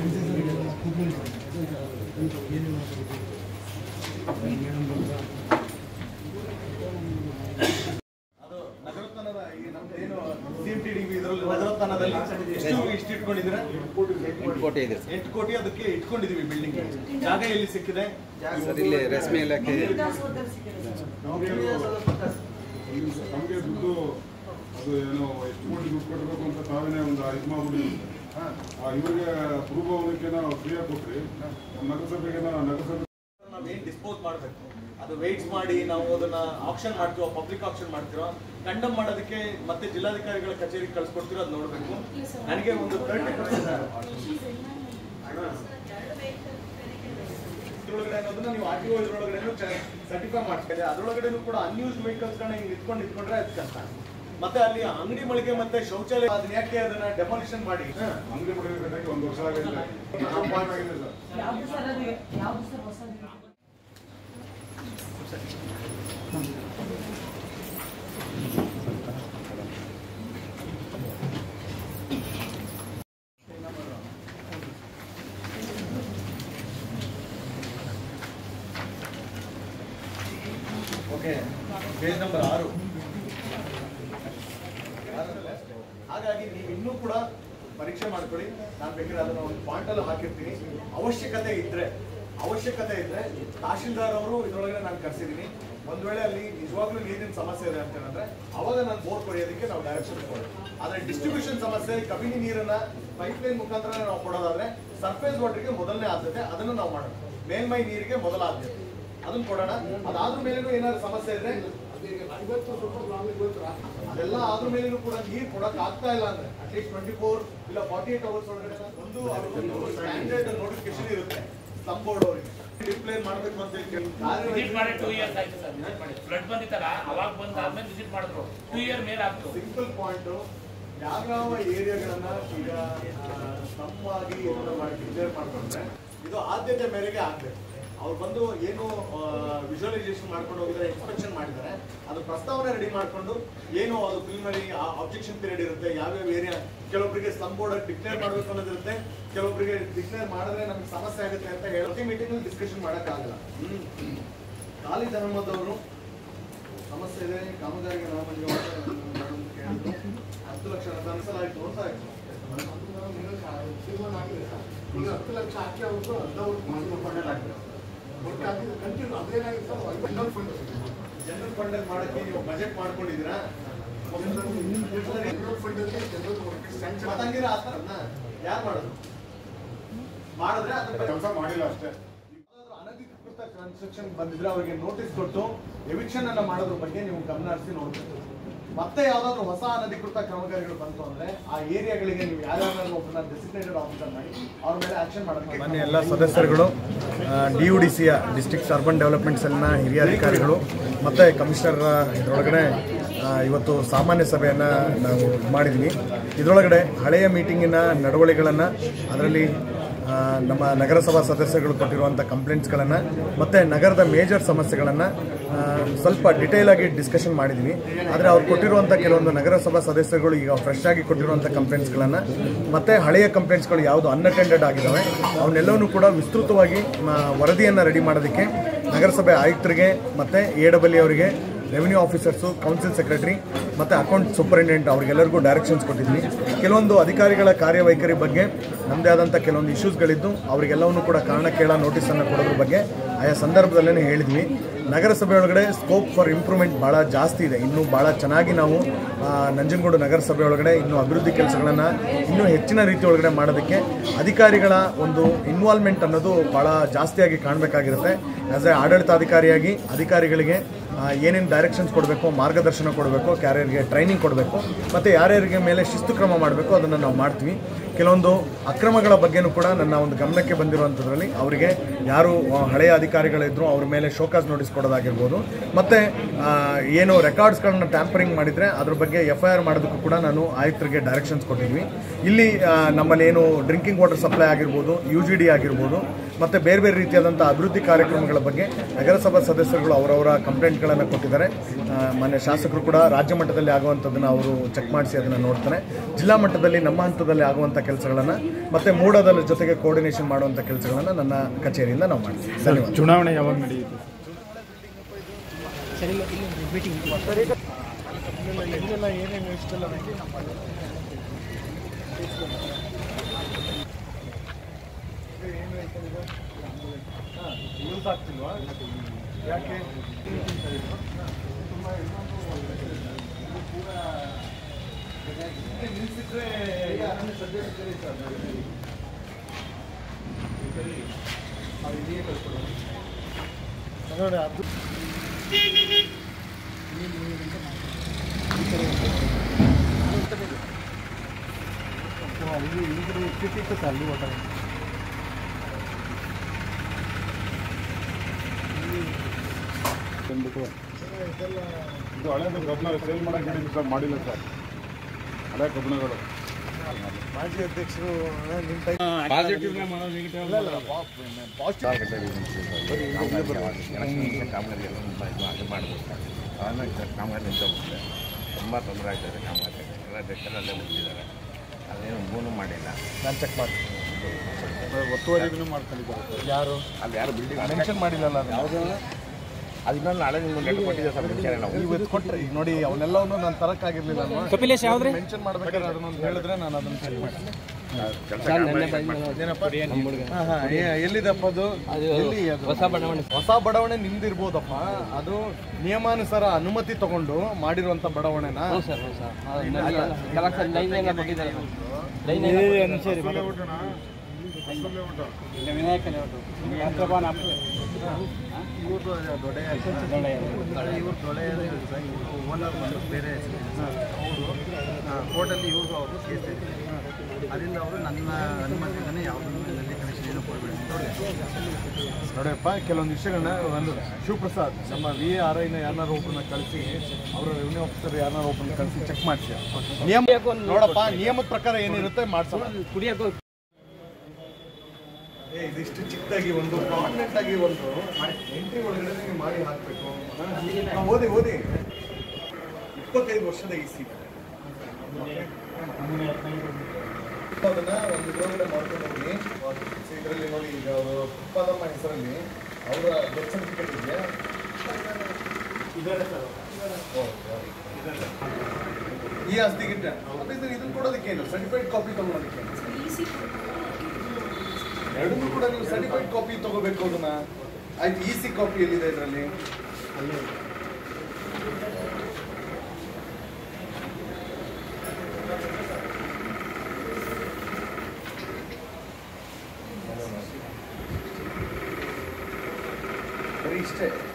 ಅದು ನಗರೋತ್ಥಾನದ ಈ ನಮ್ದು ಏನು CMTDB ಇದರಲ್ಲಿ ನಗರೋತ್ಥಾನದಲ್ಲಿ ಎಷ್ಟು ಇಷ್ಟು ಇಟ್ಕೊಂಡಿದ್ದೀರಾ ಕೋಟಿ ಇದೆ ಎಂಟು ಕೋಟಿ ಅದಕ್ಕೆ ಇಟ್ಕೊಂಡಿದೀವಿ ಬಿಲ್ಡಿಂಗ್ ಜಾಗ ಎಲ್ಲಿ ಸಿಕ್ಕಿದೆ ಸರ್ ಇಲ್ಲಿ ರೇಷ್ಮೆ ಇಲಾಖೆ ನಮಗೆ ದುಡ್ಡು ಅದು ಏನೋ ಎಷ್ಟು ಕೋಟಿ ದುಡ್ಡು ಕೊಡಬೇಕು ಅಂತ ತಾವೇನೇ ಒಂದು ಇದು ಮಾಡ್ಬಿಡಿ ಇವರಿಗೆ ಪೂರ್ವವನಕ್ಕೆ ನಾವು ಫ್ರೀಯಾಗಿ ಕೊಟ್ರಿ ನಮ್ಮ ನಗರಸಭೆಗೆ ನಾವು ನಗರಸಭೆ ನಾವೇನ್ ಡಿಸ್ಪೋಸ್ ಮಾಡಬೇಕು ಅದು ವೆಯ್ಟ್ಸ್ ಮಾಡಿ ನಾವು ಅದನ್ನ ಆಕ್ಷನ್ ಮಾಡ್ತೀವೋ ಪಬ್ಲಿಕ್ ಆಕ್ಷನ್ ಮಾಡ್ತಿರೋ ಕಂಡಮ್ ಮಾಡೋದಕ್ಕೆ ಮತ್ತೆ ಜಿಲ್ಲಾಧಿಕಾರಿಗಳ ಕಚೇರಿಗೆ ಕಳ್ಸಿಕೊಡ್ತಿರೋ ಅದು ನೋಡ್ಬೇಕು ನನಗೆ ಒಂದು ತರ್ಟಿ ಇದ್ರೊಳಗಡೆ ಅನ್ನೋದನ್ನ ನೀವು ಆರ್ ಟಿ ಒ ಇದ್ರೊಳಗಡೆ ಸರ್ಟಿಫೈ ಮಾಡ್ತಾರೆ ಅದ್ರೊಳಗಡೆನೂ ಕೂಡ ಅನ್ಯೂಸ್ ವೆಹಿಕಲ್ಸ್ ಗಳನ್ನ ಹಿಂಗ್ ಇಟ್ಕೊಂಡು ಇಟ್ಕೊಂಡ್ರೆ ಅದು ಕಷ್ಟ ಮತ್ತೆ ಅಲ್ಲಿ ಅಂಗಡಿ ಮಳಿಗೆ ಮತ್ತೆ ಶೌಚಾಲಯ ಅದನ್ನ ಯಾಕೆ ಅದನ್ನ ಡೆಮಾಲಿಷನ್ ಮಾಡಿ ಅಂಗಡಿ ಪಡೆಯಬೇಕಾಗಿ ಒಂದು ವರ್ಷ ಆಗೈತೆ ನಮ್ಮ ಪಾಯಿಂಟ್ ಆಗಿದೆ ಸರ್ ಯಾವ್ದು ಸರ್ ಅದು ಯಾವ್ದು ಸರ್ ಹೊಸದು ಓಕೆ ಪೇಜ್ ನಂಬರ್ ಆರು ಹಾಗಾಗಿ ನೀವು ಇನ್ನೂ ಕೂಡ ಪರೀಕ್ಷೆ ಮಾಡ್ಕೊಳ್ಳಿ ನಾನು ಬೇಕಾದ್ರೆ ಅದನ್ನ ಒಂದು ಪಾಯಿಂಟ್ ಅಲ್ಲಿ ಹಾಕಿರ್ತೀನಿ ಅವಶ್ಯಕತೆ ಇದ್ರೆ ಅವಶ್ಯಕತೆ ಇದ್ರೆ ತಹಶೀಲ್ದಾರ್ ಅವರು ಇದ್ರೊಳಗಡೆ ನಾನು ಕರ್ಸಿದ್ದೀನಿ ಒಂದ್ ವೇಳೆ ಅಲ್ಲಿ ನಿಜವಾಗ್ಲೂ ನೀರಿನ ಸಮಸ್ಯೆ ಇದೆ ಅಂತ ಹೇಳಿದ್ರೆ ಅವಾಗ ನಾನು ಬೋರ್ ಕೊರೆಯೋದಕ್ಕೆ ನಾವು ಡೈರೆಕ್ಷನ್ ಕೊಡೋದು ಆದ್ರೆ ಡಿಸ್ಟ್ರಿಬ್ಯೂಷನ್ ಸಮಸ್ಯೆ ಕಬಿನಿ ನೀರನ್ನ ಪೈಪ್ ಲೈನ್ ಮುಖಾಂತರ ನಾವು ಕೊಡೋದಾದ್ರೆ ಸರ್ಫೇಸ್ ವಾಟರ್ಗೆ ಮೊದಲನೇ ಆದ್ಯತೆ ಅದನ್ನು ನಾವು ಮಾಡೋಣ ಮೇಲ್ಮೈ ನೀರಿಗೆ ಮೊದಲ ಆದ್ಯತೆ ಅದನ್ನ ಕೊಡೋಣ ಅದಾದ್ರ ಮೇಲೇನು ಏನಾದ್ರು ಸಮಸ್ಯೆ ಇದ್ರೆ ಅದೆಲ್ಲ ಆದ್ರ ಮೇಲೇನು ಕೂಡ ನೀರು ಕೊಡಕ್ ಆಗ್ತಾ ಇಲ್ಲ ಅಂದ್ರೆ ಅಟ್ಲೀಸ್ಟ್ ಟ್ವೆಂಟಿ ಫೋರ್ ಇಲ್ಲ ಫಾರ್ಟಿ ಏಟ್ ಅವರ್ಸ್ ಒಳಗಡೆ ಒಂದು ಸ್ಟ್ಯಾಂಡರ್ಡ್ ನೋಟಿಫಿಕೇಶನ್ ಇರುತ್ತೆ ಸ್ಲಮ್ ಬೋರ್ಡ್ ಅವರಿಗೆ ಡಿಪ್ಲೇನ್ ಮಾಡ್ಬೇಕು ಅಂತ ವಿಸಿಟ್ ಮಾಡಿ ಟೂ ಇಯರ್ಸ್ ಆಯ್ತು ಸರ್ ವಿಸಿಟ್ ಮಾಡಿ ಫ್ಲಡ್ ಬಂದಿತ್ತಲ್ಲ ಅವಾಗ ಬಂದಾದ್ಮೇಲೆ ವಿಸಿಟ್ ಮಾಡಿದ್ರು ಟೂ ಇಯರ್ ಮೇಲೆ ಆಗ್ತು ಸಿಂಪಲ್ ಪಾಯಿಂಟ್ ಯಾವ್ಯಾವ ಏರಿಯಾಗಳನ್ನ ಈಗ ಸ್ಲಮ್ ಆಗಿ ಇದನ್ನ ಮಾಡಿ ಡಿಕ್ಲೇರ್ ಮಾಡ್ಕೊಂಡ್ರೆ ಇದು ಆದ್ಯತೆ ಮೇರೆಗೆ ಆಗ್ಬೇಕು ಅವ್ರು ಬಂದು ಏನು ವಿಜುವಲೈಸೇಷನ್ ಮಾಡ್ಕೊಂಡು ಹೋಗಿದ್ರೆ ಇನ್ಸ್ಪೆಕ್ಷನ್ ಮಾಡಿದ್ದಾರೆ ಅದು ಪ್ರಸ್ತಾವನೆ ರೆಡಿ ಮಾಡ್ಕೊಂಡು ಏನು ಅದು ಪ್ರಿಲಿಮಿನರಿ ಅಬ್ಜೆಕ್ಷನ್ ಪೀರಿಯಡ್ ಇರುತ್ತೆ ಯಾವ್ಯಾವ ಏರಿಯಾ ಕೆಲವೊಬ್ಬರಿಗೆ ಸ್ಲಮ್ ಬೋರ್ಡ್ ಡಿಕ್ಲೇರ್ ಮಾಡಬೇಕು ಅನ್ನೋದಿರುತ್ತೆ ಕೆಲವೊಬ್ಬರಿಗೆ ಡಿಕ್ಲೇರ್ ಮಾಡಿದ್ರೆ ನಮ್ಗೆ ಸಮಸ್ಯೆ ಆಗುತ್ತೆ ಅಂತ ಹೇಳಿ ಪ್ರತಿ ಮೀಟಿಂಗ್ ಡಿಸ್ಕಷನ್ ಮಾಡೋಕ್ಕಾಗಲ್ಲ ಖಾಲಿ ಧರ್ಮದವರು ಸಮಸ್ಯೆ ಇದೆ ಕಾಮಗಾರಿಗೆ ನಾವು ಮಂಜು ಕೇಳಿದ್ರು ಹತ್ತು ಲಕ್ಷ ಅನುಸಲಾಯಿತು ಅಂತ ಆಯ್ತು ಈಗ ಹತ್ತು ಲಕ್ಷ ಹಾಕಿ ಅವ್ರು ಹದಿನೈದು ಫಂಡ್ ಆಗ್ತದೆ ಒಟ್ಟು ಹಾಕಿದ್ರೆ ಕಂಟಿನ್ಯೂ ಅದೇನಾಗಿತ್ತು ಇನ್ನೊಂದು ಫಂಡ್ ಜನರಲ್ ಫಂಡ್ ಅಲ್ಲಿ ಮಾಡಕ್ಕೆ ನೀವು ಬಜೆಟ್ ಮಾಡ್ಕೊಂಡಿದ್ದೀರಾ ಜನರಲ್ ಫಂಡ್ ಅಲ್ಲಿ ಜನರಲ್ ಸ್ಯಾಂಕ್ಷನ್ ಮತ್ತಂಗಿರ ಆತರನ್ನ ಯಾರು ಮಾಡೋದು ಮಾಡಿದ್ರೆ ಅದ್ರ ಬಗ್ಗೆ ಕೆಲಸ ಮಾಡಿಲ್ಲ ಅಷ್ಟೇ ಯಾವ್ದಾದ್ರು ಅನಧಿಕೃತ ಕನ್ಸ್ಟ್ರಕ್ಷನ್ ಬಂದಿದ್ರೆ ಅವರಿಗೆ ನೋಟಿಸ್ ಕೊಟ್ಟು ಎವಿಕ್ಷನ್ ಅನ್ನ ಮಾಡೋದ್ರ ಬಗ್ಗೆ ನೀವು ಗಮನ ಹರಿಸಿ ನೋಡ್ಬೇಕು ಮತ್ತೆ ಯಾವ್ದಾದ್ರು ಹೊಸ ಅನಧಿಕೃತ ಕಾಮಗಾರಿಗಳು ಬಂತು ಅಂದ್ರೆ ಆ ಏರಿಯಾಗಳಿಗೆ ನೀವು ಯಾರ್ಯಾರು ಒಬ್ಬನ ಡೆಸಿಗ್ನೇಟೆಡ್ ಆಫೀಸರ್ ಮಾಡಿ ಅವ್ರ ಮೇಲೆ ಆಕ್ಷನ್ ಮಾಡಬೇಕು ಮಾನ್ಯ ಎಲ್ಲ ಸದಸ್ಯರುಗಳು ಡಿ ಯು ಡಿ ಸಿಯ ಡಿಸ್ಟ್ರಿಕ್ಟ್ ಅರ್ಬನ್ ಡೆವಲಪ್ಮೆಂಟ್ ಸೆಲ್ನ ಹಿರಿಯ ಅಧಿಕಾರಿಗಳು ಮತ್ತು ಕಮಿಷನರ್ ಇದರೊಳಗಡೆ ಆ, ಇವತ್ತು ಸಾಮಾನ್ಯ ಸಭೆಯನ್ನು ನಾವು ಇದ್ ಮಾಡಿದ್ವಿ ಇದರೊಳಗಡೆ ಹಳೆಯ ಮೀಟಿಂಗಿನ ನಡವಳಿಗಳನ್ನು ಅದರಲ್ಲಿ ಆ, ನಮ್ಮ ನಗರಸಭಾ ಸದಸ್ಯರುಗಳು ಕೊಟ್ಟಿರುವಂಥ ಕಂಪ್ಲೇಂಟ್ಸ್ಗಳನ್ನು ಮತ್ತು ನಗರದ ಮೇಜರ್ ಸಮಸ್ಯೆಗಳನ್ನು ಸ್ವಲ್ಪ ಡಿಟೇಲ್ ಆಗಿ ಡಿಸ್ಕಷನ್ ಮಾಡಿದ್ವಿ ಆದರೆ ಅವ್ರು ಕೊಟ್ಟಿರುವಂಥ ಕೆಲವೊಂದು ನಗರಸಭಾ ಸದಸ್ಯರುಗಳು ಈಗ ಫ್ರೆಶ್ ಆಗಿ ಕೊಟ್ಟಿರುವಂಥ ಕಂಪ್ಲೇಂಟ್ಸ್ಗಳನ್ನು ಮತ್ತು ಹಳೆಯ ಕಂಪ್ಲೇಂಟ್ಸ್ಗಳು ಯಾವುದು ಅನ್ಅಟೆಂಡೆಡ್ ಆಗಿದ್ದಾವೆ ಅವನ್ನೆಲ್ಲವನ್ನೂ ಕೂಡ ವಿಸ್ತೃತವಾಗಿ ವರದಿಯನ್ನು ರೆಡಿ ಮಾಡೋದಕ್ಕೆ ನಗರಸಭೆ ಆಯುಕ್ತರಿಗೆ ಮತ್ತು ಎ ಡಬ್ಲ್ಯೂ ಅವರಿಗೆ ರೆವಿನ್ಯೂ ಆಫೀಸರ್ಸು ಕೌನ್ಸಿಲ್ ಸೆಕ್ರೆಟರಿ ಮತ್ತು ಅಕೌಂಟ್ ಸೂಪರಿಂಟೆಂಡೆಂಟ್ ಅವರಿಗೆಲ್ಲರಿಗೂ ಡೈರೆಕ್ಷನ್ಸ್ ಕೊಟ್ಟಿದ್ವಿ ಕೆಲವೊಂದು ಅಧಿಕಾರಿಗಳ ಕಾರ್ಯವೈಖರಿ ಬಗ್ಗೆ ನಮ್ಮದೇ ಆದಂಥ ಕೆಲವೊಂದು ಇಶ್ಯೂಸ್ಗಳಿದ್ದು ಅವರಿಗೆಲ್ಲವನ್ನೂ ಕೂಡ ಕಾರಣ ಕೇಳ ನೋಟಿಸನ್ನು ಕೊಡೋದ್ರ ಬಗ್ಗೆ ಆಯಾ ಸಂದರ್ಭದಲ್ಲೇ ಹೇಳಿದ್ವಿ ನಗರಸಭೆ ಒಳಗಡೆ ಸ್ಕೋಪ್ ಫಾರ್ ಇಂಪ್ರೂವ್ಮೆಂಟ್ ಭಾಳ ಜಾಸ್ತಿ ಇದೆ ಇನ್ನೂ ಭಾಳ ಚೆನ್ನಾಗಿ ನಾವು ಆ, ನಂಜನಗೂಡು ನಗರಸಭೆ ಒಳಗಡೆ ಇನ್ನೂ ಅಭಿವೃದ್ಧಿ ಕೆಲಸಗಳನ್ನು ಇನ್ನೂ ಹೆಚ್ಚಿನ ರೀತಿ ಒಳಗಡೆ ಮಾಡೋದಕ್ಕೆ ಅಧಿಕಾರಿಗಳ ಒಂದು ಇನ್ವಾಲ್ವ್ಮೆಂಟ್ ಅನ್ನೋದು ಭಾಳ ಜಾಸ್ತಿಯಾಗಿ ಕಾಣಬೇಕಾಗಿರುತ್ತೆ ಆ್ಯಸ್ ಎ ಆಡಳಿತಾಧಿಕಾರಿಯಾಗಿ ಅಧಿಕಾರಿಗಳಿಗೆ ಏನೇನು ಡೈರೆಕ್ಷನ್ಸ್ ಕೊಡಬೇಕು ಮಾರ್ಗದರ್ಶನ ಕೊಡಬೇಕು ಕ್ಯಾರಿಯರ್ಗೆ ಟ್ರೈನಿಂಗ್ ಕೊಡಬೇಕು ಮತ್ತು ಯಾರ್ಯಾರಿಗೆ ಮೇಲೆ ಶಿಸ್ತು ಕ್ರಮ ಮಾಡಬೇಕು ಅದನ್ನು ನಾವು ಮಾಡ್ತೀವಿ ಕೆಲವೊಂದು ಅಕ್ರಮಗಳ ಬಗ್ಗೆನೂ ಕೂಡ ನನ್ನ ಒಂದು ಗಮನಕ್ಕೆ ಬಂದಿರುವಂಥದ್ರಲ್ಲಿ ಅವರಿಗೆ ಯಾರು ಆ, ಹಳೆಯ ಅಧಿಕಾರಿಗಳಿದ್ರು ಅವ್ರ ಮೇಲೆ ಶೋಕಾಸ್ ನೋಟಿಸ್ ಕೊಡೋದಾಗಿರ್ಬೋದು ಮತ್ತು ಏನು ರೆಕಾರ್ಡ್ಸ್ಗಳನ್ನ ಟ್ಯಾಂಪರಿಂಗ್ ಮಾಡಿದರೆ ಅದ್ರ ಬಗ್ಗೆ ಎಫ್ ಐ ಆರ್ ಮಾಡೋದಕ್ಕೂ ಕೂಡ ನಾನು ಆಯುಕ್ತರಿಗೆ ಡೈರೆಕ್ಷನ್ಸ್ ಕೊಟ್ಟಿದ್ವಿ ಇಲ್ಲಿ ಆ, ನಮ್ಮಲ್ಲಿ ಏನು ಡ್ರಿಂಕಿಂಗ್ ವಾಟರ್ ಸಪ್ಲೈ ಆಗಿರ್ಬೋದು ಯು ಜಿ ಡಿ ಆಗಿರ್ಬೋದು ಮತ್ತು ಬೇರೆ ಬೇರೆ ರೀತಿಯಾದಂಥ ಅಭಿವೃದ್ಧಿ ಕಾರ್ಯಕ್ರಮಗಳ ಬಗ್ಗೆ ನಗರಸಭಾ ಸದಸ್ಯರುಗಳು ಅವರವರ ಕಂಪ್ಲೇಂಟ್ಗಳನ್ನು ಕೊಟ್ಟಿದ್ದಾರೆ ಆ, ಮಾನ್ಯ ಶಾಸಕರು ಕೂಡ ರಾಜ್ಯ ಮಟ್ಟದಲ್ಲಿ ಆಗುವಂಥದ್ದನ್ನು ಅವರು ಚೆಕ್ ಮಾಡಿಸಿ ಅದನ್ನು ನೋಡ್ತಾರೆ ಜಿಲ್ಲಾ ಮಟ್ಟದಲ್ಲಿ ನಮ್ಮ ಹಂತದಲ್ಲಿ ಆಗುವಂಥ ಕೆಲಸಗಳನ್ನು ಮತ್ತು ಮೂಡೋದರ ಜೊತೆಗೆ ಕೋರ್ಡಿನೇಷನ್ ಮಾಡುವಂಥ ಕೆಲಸಗಳನ್ನು ನನ್ನ ಕಚೇರಿಯಿಂದ ನಾವು ಮಾಡ್ತೀವಿ ಧನ್ಯವಾದ ಚುನಾವಣೆ ಯಾವಾಗ ನಡೆಯುತ್ತೆ ಯೂಸ್ ಆಗ್ತಿಲ್ವಾ ಯಾಕೆ ನಿಲ್ಸಿದ್ರೆ ಯಾರನ್ನ ಸದ್ಯಕ್ಕೆ ಕರೀತಾರೆ. ಅವ್ರು ಇಲ್ಲಿಯೇ ಕಳ್ಸ್ಕೊಡೋದು. ನೋಡಿ ಅದು ಬಂದ್ಬಿಟ್ಟು ಇದು ಹಳೆದು ಕಬ್ಬಣ ಸೇಲ್ ಮಾಡಕ್ಕೆ ಹೇಳಿದ್ದು ಸರ್ ಮಾಡಿಲ್ಲ ಸರ್ ಹಳೆ ಕಬ್ಬಣಗಳು ಮಾಜಿ ಅಧ್ಯಕ್ಷರು ನಿಮ್ಮ ಟೈಮ್ ಪಾಸಿಟಿವ್ನೇ ಮಾಡೋ ನೆಗೆಟಿವ್ ಕಾಮಗಾರಿ ಎಲ್ಲ ತುಂಬ ಇದು ಅದು ಮಾಡ್ಬೇಕು ಆಮೇಲೆ ಕಾಮಗಾರಿ ನಿಂತೋಗ್ಬಿಟ್ಟಿದೆ ತುಂಬ ತೊಂದರೆ ಆಗ್ತದೆ ಕಾಮಗಾರಿ ಎಲ್ಲ ಡೆಕ್ಕಲ್ಲೇ ಮುಗಿದಿದ್ದಾರೆ ಅದೇನು ಮೂನು ಮಾಡಿಲ್ಲ ನಾನು ಚೆಕ್ ಮಾಡ್ತೀನಿ ಒತ್ತುವರಿಗೂ ಮಾಡ್ಕೊಂಡಿದ್ದಾರೆ ಯಾರು ಅಲ್ಲಿ ಯಾರು ಬಿಲ್ಡಿಂಗ್ ಮೆನ್ಷನ್ ಮಾಡಿಲ್ಲಲ್ಲ ಅದನ್ನ. ಯಾವುದು ಅದು ಇನ್ನೊಂದು ನಾಳೆ ನಿಮ್ಗೆ ಲೆಟರ್ ಕೊಟ್ಟಿದೆ ಸರ್ ಮುಂಚೆನೆ ನಾವು ಇವತ್ತು ಕೊಟ್ರೆ ಈಗ ನೋಡಿ ಅವನ್ನೆಲ್ಲವನ್ನು ನಾನು ತರಕ್ಕಾಗಿರ್ಲಿಲ್ಲ ಅಲ್ವಾ ಕಪಿಲೇಶ್ ಯಾವ್ದ್ರಿ ಮೆನ್ಷನ್ ಮಾಡ್ಬೇಕಾದ್ರೆ ಅದನ್ನ ಒಂದು ಹೇಳಿದ್ರೆ ನಾನು ಅದನ್ನ ಚೆಕ್ ಮಾಡ್ತೀನಿ ಕೆಲಸ ಏನಪ್ಪ ಹಾ, ಹಾ, ಏ- ಎಲ್ಲಿದಪ್ಪ ಅದು ಎಲ್ಲಿ ಅದು? ಹೊಸ ಬಡಾವಣೆ ಹೊಸ ಬಡಾವಣೆ ನಿಮ್ದಿರ್ಬೋದಪ್ಪ ಅದು ನಿಯಮಾನುಸಾರ ಅನುಮತಿ ತಗೊಂಡು ಮಾಡಿರುವಂತ ಬಡಾವಣೆನಾ ಇವ್ರದ್ದು ದೊಡ್ಡ ಇವ್ರು ದೊಡ್ಡ ಓನರ್ ಬಂದು ಬೇರೆ ಅವರು ಕೋರ್ಟಲ್ಲಿ ಇವ್ರಿಗೂ ಅವರು ಕೇಸ್ ಇದೆ ಅದರಿಂದ ಅವರು ನನ್ನ ಅನುಮತಿಯಿಂದನೇ ಯಾವುದನ್ನು ನಲ್ಲಿ ಕನೆಕ್ಷನ್ ಏನು ಕೊಡಬೇಡಿ ಅಂತ ಅವ್ರು ನೋಡಪ್ಪ ಕೆಲವೊಂದು ವಿಷಯಗಳನ್ನ ಒಂದು ಶಿವಪ್ರಸಾದ್ ನಮ್ಮ ವಿ ಆರ್ ಐನ ಯಾರನ್ನಾರು ಒಬ್ಬರನ್ನ ಕಳಿಸಿ ಅವರ ರೆವಿನ್ಯೂ ಆಫೀಸರ್ ಯಾರನ್ನಾರು ಒಬ್ಬರನ್ನ ಕಳಿಸಿ ಚೆಕ್ ಮಾಡಿಸಿ ನಿಯಮ ನೋಡಪ್ಪ ನಿಯಮದ ಪ್ರಕಾರ ಏನಿರುತ್ತೆ ಮಾಡ್ಸೋಣ ಏ ಇದಿಷ್ಟು ಚಿಕ್ಕದಾಗಿ ಒಂದು ಕಾನ್ಫಿಡೆಂಟ್ ಆಗಿ ಒಂದು ಎಂಟ್ರಿ ಒಳಗಡೆ ನೀವು ಮಾಡಿ ಹಾಕಬೇಕು ಓದಿ ಓದಿ ಇಪ್ಪತ್ತೈದು ವರ್ಷದ ಈ ಸೀಟ್ ಅದನ್ನ ಒಂದು ಇದ್ರೊಳಗಡೆ ಮಾಡ್ಕೊಂಡು ಹೋಗಿ ಸೊ ಇದರಲ್ಲಿ ನೋಡಿ ಈಗ ಅವರು ಉತ್ಪಾದಮ್ಮ ಹೆಸರಲ್ಲಿ ಅವರ ಡೆತ್ ಸರ್ಟಿಫಿಕೇಟ್ ಇದೆಯಾ ಈ ಆಸ್ತಿಗಿಂತ ಮತ್ತೆ ಇದನ್ನ ಕೊಡೋದಕ್ಕೇನು ಸರ್ಟಿಫೈಡ್ ಕಾಪಿ ತಗೊಳೋದಕ್ಕೇನು ಎರಡನ್ನೂ ಕೂಡ ನೀವು ಸರ್ಟಿಫೈಡ್ ಕಾಪಿ ತಗೋಬೇಕು ಅದನ್ನ ಆಯ್ತು ಇ ಸಿ ಕಾಪಿ ಎಲ್ಲಿದೆ ಇದರಲ್ಲಿ ಬರೀ ಇಷ್ಟೇ